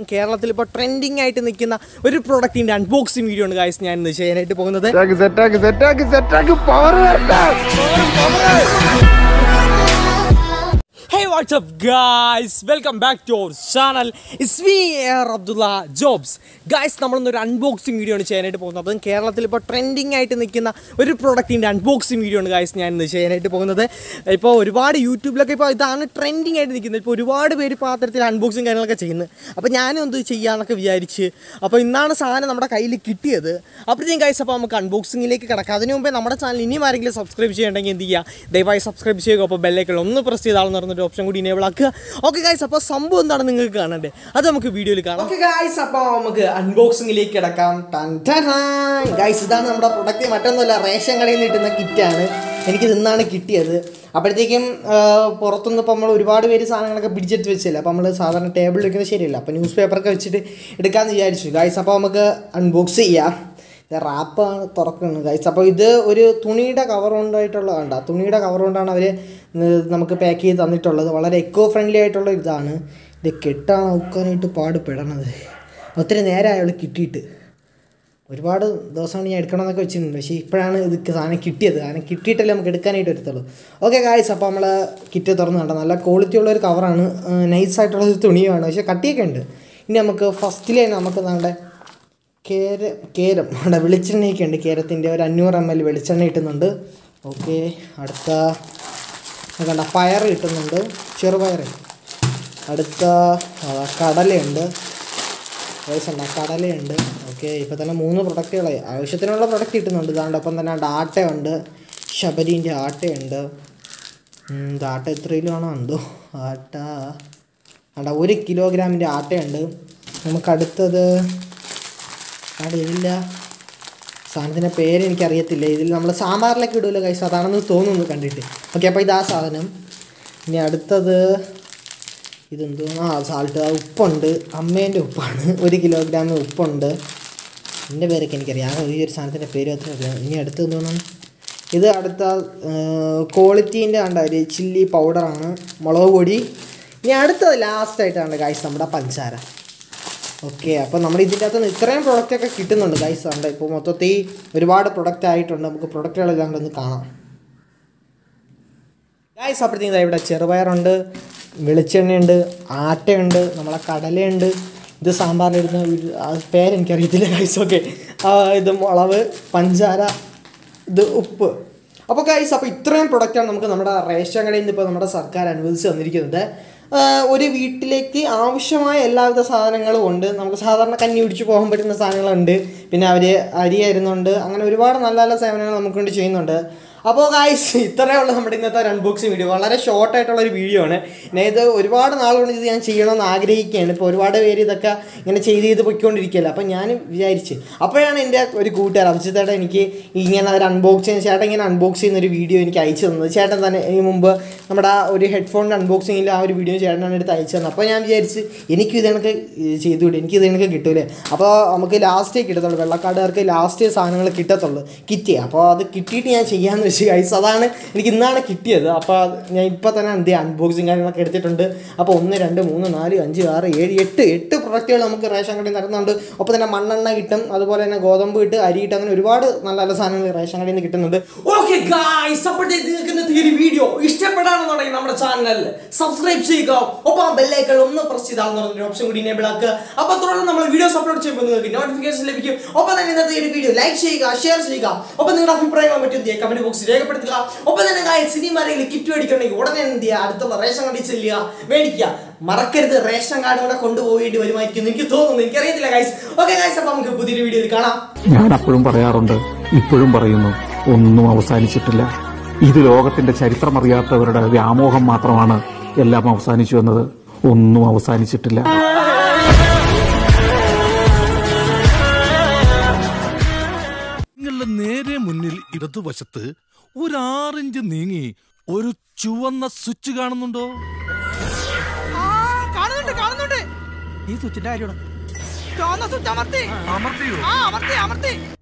കേരളത്തിൽ ഇപ്പോൾ ട്രെൻഡിങ് ആയിട്ട് നിൽക്കുന്ന ഒരു പ്രൊഡക്റ്റിൻ്റെ അൺബോക്സിങ് വീഡിയോ ആണ് ഗായ്സ് ഞാൻ ഇന്ന് ചെയ്യാനായിട്ട് പോകുന്നത് സെറ്റാക്ക് സെറ്റാക്ക് സെറ്റാക്ക് സെറ്റാക്ക് power Hey what's up guys welcome back to our channel it's me AR Abdulla jobs guys നമ്മളിന്നൊരു അൺബോക്സിങ് വീഡിയോ ആണ് ചെയ്യാനായിട്ട് പോകുന്നത് അതും കേരളത്തിൽ ഇപ്പോൾ ട്രെൻഡിങ് ആയിട്ട് നിൽക്കുന്ന ഒരു പ്രൊഡക്റ്റിൻ്റെ അൺബോക്സിങ് വീഡിയോ ആണ് ഗായ്സ് ഞാൻ ഇന്ന് ചെയ്യാനായിട്ട് പോകുന്നത് ഇപ്പോൾ ഒരുപാട് യൂട്യൂബിലൊക്കെ ഇപ്പോൾ ഇതാണ് ട്രെൻഡിങ് ആയിട്ട് നിൽക്കുന്നത് ഇപ്പോൾ ഒരുപാട് പേര് ഇപ്പോൾ അത്തരത്തിൽ അൺബോക്സിങ് കാര്യങ്ങളൊക്കെ ചെയ്യുന്നത് അപ്പോൾ ഞാനും എന്ത് ചെയ്യാമെന്നൊക്കെ വിചാരിച്ച് അപ്പോൾ ഇന്നാണ് സാധനം നമ്മുടെ കയ്യിൽ കിട്ടിയത് അപ്പോഴത്തേക്കും ഗൈസ് അപ്പോൾ നമുക്ക് അൺബോക്സിങ്ങിലേക്ക് കിടക്കാം അതിന് മുമ്പേ നമ്മുടെ ചാനൽ ഇനിയും ആരെങ്കിലും സബ്സ്ക്രൈബ് ചെയ്യണമെങ്കിൽ എന്ത് ചെയ്യുക ദയവായി സബ്സ്ക്രൈബ് ചെയ്യുക അപ്പോൾ ബെല്ലൈക്കൽ ഒന്ന് പ്രസ് ചെയ്താളെന്ന് പറഞ്ഞൊരു ഓപ്ഷൻ കൂടി ഇനേബിൾ ആക്കുക ഓക്കെ ഗൈസ് അപ്പോൾ സംഭവം എന്താണ് നിങ്ങൾക്ക് കാണണ്ടേ അത് നമുക്ക് വീഡിയോയിൽ കാണാം ഓക്കെ ഗൈസ് അപ്പോൾ നമുക്ക് അൺബോക്സിങ്ങിലേക്ക് കിടക്കാം ഗൈസ് ഇതാണ് നമ്മുടെ പ്രൊഡക്റ്റ് മറ്റൊന്നുമല്ല റേഷൻ കടയിൽ നിന്ന് കിട്ടുന്ന കിറ്റാണ് എനിക്ക് ഇന്നാണ് കിട്ടിയത് അപ്പോഴത്തേക്കും ആ, പുറത്തുനിന്ന് ഇപ്പോൾ നമ്മൾ ഒരുപാട് പേര് സാധനങ്ങളൊക്കെ പിടിച്ചെടുത്ത് വെച്ചില്ല അപ്പോൾ നമ്മൾ സാധാരണ ടേബിളിൽ വെക്കുന്നത് ശരിയല്ല അപ്പോൾ ന്യൂസ് പേപ്പറൊക്കെ വെച്ചിട്ട് എടുക്കാമെന്ന് വിചാരിച്ചു ഗൈസ് അപ്പോൾ നമുക്ക് അൺബോക്സ് ചെയ്യാം റാപ്പാണ് തുറക്കുന്നത് ഗൈസ് അപ്പോൾ ഇത് ഒരു തുണിയുടെ കവർ കൊണ്ടായിട്ടുള്ള കണ്ട തുണിയുടെ കവർ കൊണ്ടാണ് അവർ നമുക്ക് പാക്ക് ചെയ്ത് തന്നിട്ടുള്ളത് വളരെ എക്കോ ഫ്രണ്ട്ലി ആയിട്ടുള്ള ഇതാണ് ഇത് കെട്ടാണ് ഔക്കാനായിട്ട് പാടുപെടണത് ഒത്തിരി നേരമായി അവൾ കിട്ടിയിട്ട് ഒരുപാട് ദിവസമാണ് ഞാൻ എടുക്കണമെന്നൊക്കെ വെച്ചിട്ടുണ്ട് പക്ഷേ ഇപ്പോഴാണ് ഇത് സാധനം കിട്ടിയത് സാധനം കിട്ടിയിട്ടല്ലേ നമുക്ക് എടുക്കാനായിട്ട് വരത്തുള്ളൂ ഓക്കെ ഗായ്സ് അപ്പോൾ നമ്മൾ കിറ്റ് തുറന്ന് കണ്ട നല്ല ക്വാളിറ്റി ഉള്ള ഒരു കവറാണ് നൈസായിട്ടുള്ള ഒരു തുണിയാണ് പക്ഷേ കട്ടിയൊക്കെ ഉണ്ട് ഇനി നമുക്ക് ഫസ്റ്റിലേ നമുക്ക് നമ്മുടെ കേര കേരം അവിടെ വെളിച്ചെണ്ണയൊക്കെ ഉണ്ട് കേരത്തിൻ്റെ ഒരു അഞ്ഞൂറ് എം എൽ വെളിച്ചെണ്ണ കിട്ടുന്നുണ്ട് ഓക്കെ അടുത്ത ഇത് കണ്ട പയർ കിട്ടുന്നുണ്ട് ചെറുപയർ അടുത്ത ആ, കടലയുണ്ട് വയസ്സുണ്ട് കടലയുണ്ട് ഓക്കെ ഇപ്പോൾ തന്നെ മൂന്ന് പ്രൊഡക്റ്റുകളായി ആവശ്യത്തിനുള്ള പ്രൊഡക്റ്റ് കിട്ടുന്നുണ്ട് ഇതാണ്ട് ഒപ്പം തന്നെ ആണ്ട് ആട്ടയുണ്ട് ശബരീൻ്റെ ആട്ടയുണ്ട് ഉം, ഇത് ആട്ട എത്ര കിലോ ആണോ എന്തോ ആട്ട ആണ്ട ഒരു കിലോഗ്രാമിൻ്റെ ആട്ടയുണ്ട് നമുക്ക് അടുത്തത് അവിടെ ഇതില്ല സാധനത്തിൻ്റെ പേര് എനിക്കറിയത്തില്ല ഇതിൽ നമ്മൾ സാമ്പാറിലൊക്കെ ഇടുമല്ലോ കൈസ് അതാണെന്ന് തോന്നുന്നു കണ്ടിട്ട് ഓക്കെ അപ്പോൾ ഇതാ സാധനം ഇനി അടുത്തത് ഇതെന്തോ ആ സാൾട്ട് ആ ഉപ്പുണ്ട് അമ്മേൻ്റെ ഉപ്പാണ് ഒരു കിലോഗ്രാം ഉപ്പുണ്ട് എൻ്റെ പേരൊക്കെ എനിക്കറിയാം ആ ഈ ഒരു സാധനത്തിൻ്റെ പേര് മാത്രമേ അറിയാം ഇനി അടുത്തത് എന്തോന്നാണ് ഇത് അടുത്ത ക്വാളിറ്റീൻ്റെ കണ്ട ഒരു ചില്ലി പൗഡറാണ് മുളക് പൊടി ഇനി അടുത്തത് ലാസ്റ്റായിട്ടാണ് ഗൈസ് നമ്മുടെ പഞ്ചസാര ഓക്കെ അപ്പോൾ നമ്മൾ ഇതിൻ്റെ അകത്ത് നിന്ന് ഇത്രയും പ്രൊഡക്റ്റ് ഒക്കെ കിട്ടുന്നുണ്ട് ഗൈസ് ഉണ്ട് ഇപ്പോൾ മൊത്തത്തിൽ ഒരുപാട് പ്രൊഡക്റ്റ് ആയിട്ടുണ്ട് നമുക്ക് പ്രൊഡക്റ്റുകളെല്ലാം കൂടെ ഒന്ന് കാണാം ഗൈസ് അപ്പോഴത്തേക്കും ഇവിടെ ചെറുപയറുണ്ട് വെളിച്ചെണ്ണയുണ്ട് ആട്ടയുണ്ട് നമ്മളെ കടലയുണ്ട് ഇത് സാമ്പാറിലിടുന്ന ഒരു- ആ പേരെനിക്കറിയത്തില്ല ഗൈസ് ഓക്കെ ഇത് മുളവ് പഞ്ചാര ഇത് ഉപ്പ് അപ്പോൾ ഗൈസ് അപ്പോൾ ഇത്രയും പ്രൊഡക്റ്റാണ് നമുക്ക് നമ്മുടെ റേഷൻ കടയിൽ നിന്ന് ഇപ്പോൾ നമ്മുടെ സർക്കാർ അനുവദിച്ച് തന്നിരിക്കുന്നത് ആ, ഒരു വീട്ടിലേക്ക് ആവശ്യമായ എല്ലാവിധ സാധനങ്ങളും ഉണ്ട് നമുക്ക് സാധാരണ കഞ്ഞി കുടിച്ച് പോകാൻ പറ്റുന്ന സാധനങ്ങളുണ്ട് പിന്നെ അവർ അരി തരുന്നുണ്ട് അങ്ങനെ ഒരുപാട് നല്ല നല്ല സേവനങ്ങൾ നമുക്ക് വേണ്ടി ചെയ്യുന്നുണ്ട് അപ്പോൾ ഗായ്സ് ഇത്രയേ ഉള്ളൂ നമ്മുടെ ഇന്നത്തെ ഒരു അൺബോക്സിങ് വീഡിയോ വളരെ ഷോർട്ട് ആയിട്ടുള്ള ഒരു വീഡിയോ ആണ് ഞാൻ ഇത് ഒരുപാട് നാളുകൊണ്ട് ഇത് ഞാൻ ചെയ്യണമെന്ന് ആഗ്രഹിക്കുകയാണ് ഇപ്പോൾ ഒരുപാട് പേര് ഇതൊക്കെ ഇങ്ങനെ ചെയ്ത് ചെയ്ത് പൊയ്ക്കൊണ്ടിരിക്കുകയല്ല അപ്പോൾ ഞാൻ വിചാരിച്ച് അപ്പോഴാണ് എൻ്റെ ഒരു കൂട്ടുകാർ അഭിജിത്തേട്ടൻ എനിക്ക് ഇങ്ങനെ ഒരു അൺബോക്സ് ചെയ്യുന്ന ചേട്ടൻ ഇങ്ങനെ അൺബോക്സ് ചെയ്യുന്ന ഒരു വീഡിയോ എനിക്ക് അയച്ചു തന്നത് ചേട്ടൻ തന്നെ ഈ മുമ്പ് നമ്മുടെ ആ ഒരു ഹെഡ്ഫോണിൻ്റെ അൺബോക്സിങ്ങിൽ ആ ഒരു വീഡിയോ ചേട്ടനാണ് എടുത്ത് അയച്ചു തന്നത് അപ്പോൾ ഞാൻ വിചാരിച്ച് എനിക്കും ഇത് കണക്ക് ചെയ്തുകൂടെ എനിക്ക് ഇത് കണക്ക് കിട്ടൂലേ അപ്പോൾ നമുക്ക് ലാസ്റ്റേ കിട്ടത്തുള്ളൂ വെള്ളക്കാടുകാർക്ക് ലാസ്റ്റ് സാധനങ്ങൾ കിട്ടത്തുള്ളൂ കിറ്റി അപ്പോൾ അത് കിട്ടിയിട്ട് ഞാൻ ചെയ്യാമെന്ന് വെച്ച് കൈസ് അതാണ് എനിക്ക് ഇന്നാണ് കിട്ടിയത് അപ്പോൾ അത് ഞാൻ ഇപ്പോൾ തന്നെ എന്ത് അൺബോക്സിങ് കാര്യങ്ങളൊക്കെ എടുത്തിട്ടുണ്ട് അപ്പോൾ ഒന്ന് രണ്ട് മൂന്ന് നാല് അഞ്ച് ആറ് ഏഴ് എട്ട് എട്ട് പ്രൊഡക്റ്റുകൾ നമുക്ക് റേഷൻ കടയിൽ നടത്തുന്നുണ്ട് ഒപ്പം തന്നെ മണ്ണെണ്ണ കിട്ടും അതുപോലെ തന്നെ ഗോതമ്പ് കിട്ട് അരി കിട്ടും അങ്ങനെ ഒരുപാട് നല്ല നല്ല സാധനങ്ങൾ റേഷൻ കടയിൽ നിന്ന് കിട്ടുന്നുണ്ട് ഓക്കെ ഗായ്സ് അപ്പോഴത്തേക്ക് നിങ്ങൾക്ക് ഇന്നത്തെ ഈ ഒരു വീഡിയോ ഇഷ്ടപ്പെടാണെന്നുണ്ടെങ്കിൽ നമ്മുടെ ചാനൽ സബ്സ്ക്രൈബ് ചെയ്യുക ഒപ്പം ബെല്ലൈക്കൺ ഒന്ന് പ്രസ് ചെയ്താൽ പറഞ്ഞൊരു ഓപ്ഷൻ കൂടി എനേബിൾ ആക്കുക അപ്പോൾ തുടർന്ന് നമ്മൾ വീഡിയോസ് അപ്ലോഡ് ചെയ്യുമ്പോൾ നിങ്ങൾക്ക് നോട്ടിഫിക്കേഷൻ ലഭിക്കും ഒപ്പം തന്നെ ഇന്നത്തെ ഈ ഒരു വീഡിയോ ലൈക്ക് ചെയ്യുക ഷെയർ ചെയ്യുക ഒപ്പം നിങ്ങളുടെ അഭിപ്രായങ്ങൾ മറ്റും എന്ത് ചെയ്യുക കമന്റ് ബോക്സിൽ രേഖപ്പെടുത്തുക ഒപ്പം തന്നെ ഗായ സിനിമയിൽ കിറ്റ് മേടിക്കണമെങ്കിൽ ഉടനെ എന്ത് ചെയ്യുക അടുത്തുള്ള റേഷൻ കടയിൽ ചെല്ലുക മേടിക്കുക മറക്കരുത് റേഷൻ കാർഡ് കൂടെ കൊണ്ടുപോകേണ്ടി വരുമായിരിക്കും എനിക്ക് തോന്നുന്നു എനിക്കറിയത്തില്ല ഗൈസ് ഓക്കെ ഗൈസ് അപ്പോൾ നമുക്ക് പുതിയൊരു വീഡിയോയിൽ കാണാം ഞാൻ അപ്പോഴും പറയാറുണ്ട് ഇപ്പോഴും പറയുന്നു ഒന്നും അവസാനിച്ചിട്ടില്ല ഇത് ലോകത്തിന്റെ ചരിത്രമറിയാത്തവരുടെ വ്യാമോഹം മാത്രമാണ് എല്ലാം അവസാനിച്ചു എന്നത് ഒന്നും അവസാനിച്ചിട്ടില്ല നിങ്ങളുടെ നേരെ മുന്നിൽ ഇടതുവശത്ത് ഒരു ആറിഞ്ച് നീങ്ങി ഒരു ചുവന്ന സ്വിച്ച് കാണുന്നുണ്ടോ ആ, കാണുന്നുണ്ട് കാണുന്നുണ്ട് ഈ സ്വിച്ചിന്റെ കാര്യമാണ് ചുവന്ന സ്വിച്ച് അമർത്തി അമർത്തിയോ ആ അമർത്തി അമർത്തി